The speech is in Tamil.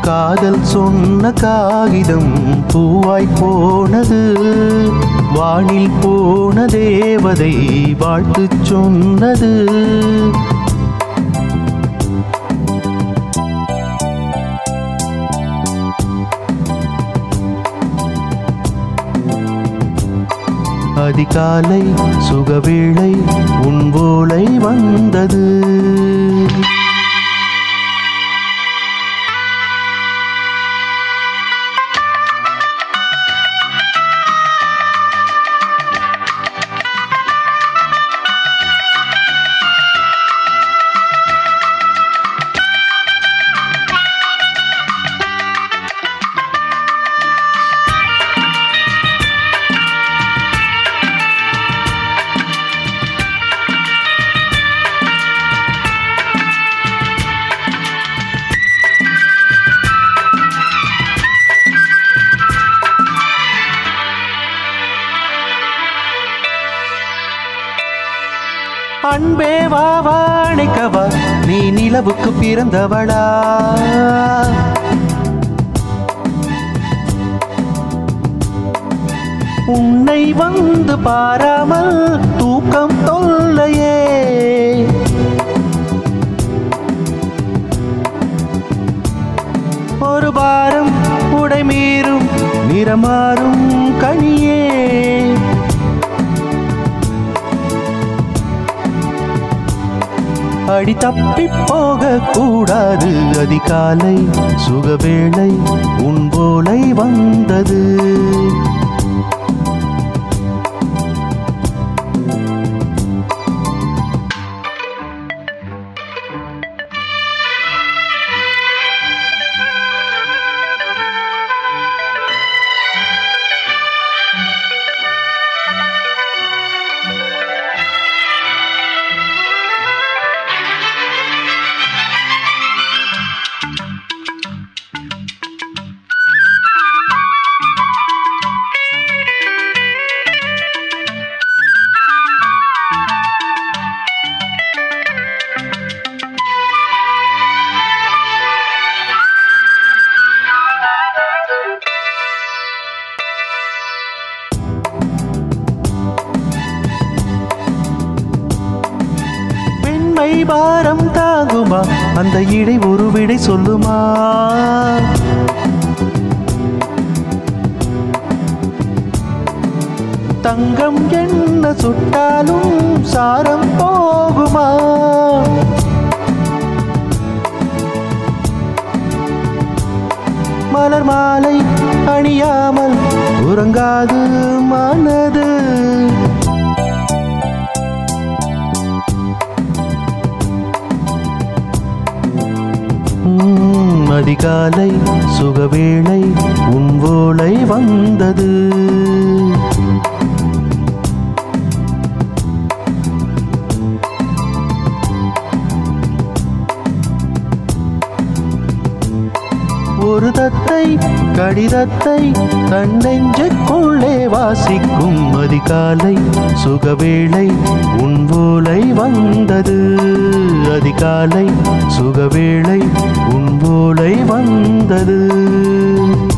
காதல் சொன்ன காகிதம் பூவாய் போனது வானில் போன தேவதை வாழ்த்து சொன்னது அதிகாலை சுகவேளை உன்போலை வந்தது அன்பே வா வா அணைக்கவா நீ நிலவுக்கு பிறந்தவளா உன்னை வந்து பாராமல் தூக்கம் தொல்லையே ஒரு பாரம் உடை மீறும் நிறமாறும் கனியே அடி தப்பி போக கூடாது அதிகாலை சுகவேளை உன் போலை வந்தது பெண்மை பாரம் தாங்குமா அந்த இடை ஒரு விடை சொல்லுமா தங்கம் என்ன சுட்டாலும் சாரம் போகுமா மலர் மாலை அணியாமல் உறங்காது மனது உம், அதிகாலை சுகவேளை உன் ஓலை வந்தது ஒரு தத்தை கடிதத்தை தன் நெஞ்சுக்குள்ளே வாசிக்கும் அதிகாலை சுகவேளை உன் ஓலை வந்தது அதிகாலை சுகவேளை உன் ஓலை வந்தது